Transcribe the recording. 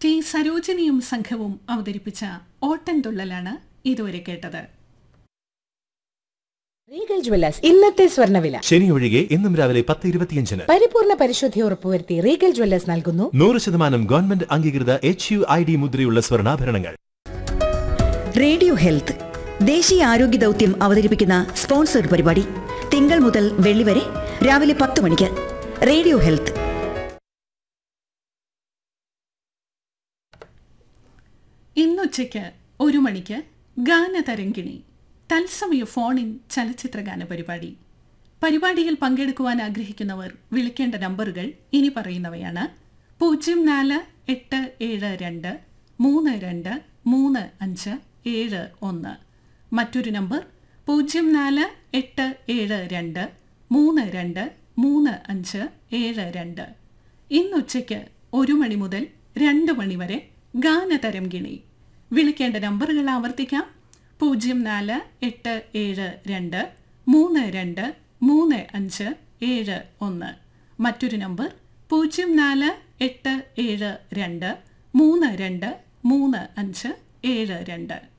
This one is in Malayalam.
ടി സരോജിനിയും സംഘവും അവതരിപ്പിച്ച ഓട്ടൻതുള്ളലാണ് ഇതുവരെ കേട്ടത് റീഗൽ ജ്വല്ലേഴ്സ് ഇന്നത്തെ സ്വർണ്ണവില ശനി ഒഴികെ ഇന്നും രാവിലെ പത്ത് ഇരുപത്തിയഞ്ചിന് പരിപൂർണ പരിശുദ്ധി ഉറപ്പുവരുത്തി റീഗൽ ജ്വല്ലേഴ്സ് നൽകുന്നു നൂറ് ശതമാനം ഗവൺമെന്റ് അംഗീകൃത എച്ച് യു ഐ ഡി മുദ്രയുള്ള സ്വർണ്ണാഭരണങ്ങൾ റേഡിയോ ഹെൽത്ത് ദേശീയ ആരോഗ്യ ദൗത്യം അവതരിപ്പിക്കുന്ന സ്പോൺസർഡ് പരിപാടി തിങ്കൾ മുതൽ വെള്ളി വരെ രാവിലെ പത്ത് മണിക്ക് റേഡിയോ ഹെൽത്ത് ഇന്നുച്ചയ്ക്ക് ഒരു മണിക്ക് ഗാനതരംഗിണി തത്സമയ ഫോണിൻ ചലച്ചിത്രഗാന പരിപാടി പരിപാടിയിൽ പങ്കെടുക്കുവാൻ ആഗ്രഹിക്കുന്നവർ വിളിക്കേണ്ട നമ്പറുകൾ ഇനി പറയുന്നവയാണ് പൂജ്യം നാല് എട്ട് ഏഴ് രണ്ട് മൂന്ന് രണ്ട് മൂന്ന് അഞ്ച് ഏഴ് ഒന്ന് മറ്റൊരു നമ്പർ പൂജ്യം നാല് എട്ട് ഏഴ് രണ്ട് മൂന്ന് രണ്ട് മൂന്ന് അഞ്ച് ഏഴ് രണ്ട് ഇന്നുച്ചയ്ക്ക് ഒരു മണി മുതൽ രണ്ട് മണി വരെ ഗാനതരംഗിണി വിളിക്കേണ്ട നമ്പറുകൾ ആവർത്തിക്കാം പൂജ്യം നാല് എട്ട് ഏഴ് രണ്ട് മൂന്ന് രണ്ട് മൂന്ന് അഞ്ച് ഏഴ് ഒന്ന് മറ്റൊരു നമ്പർ പൂജ്യം നാല് എട്ട് ഏഴ് രണ്ട് മൂന്ന് രണ്ട് മൂന്ന് അഞ്ച് ഏഴ് രണ്ട്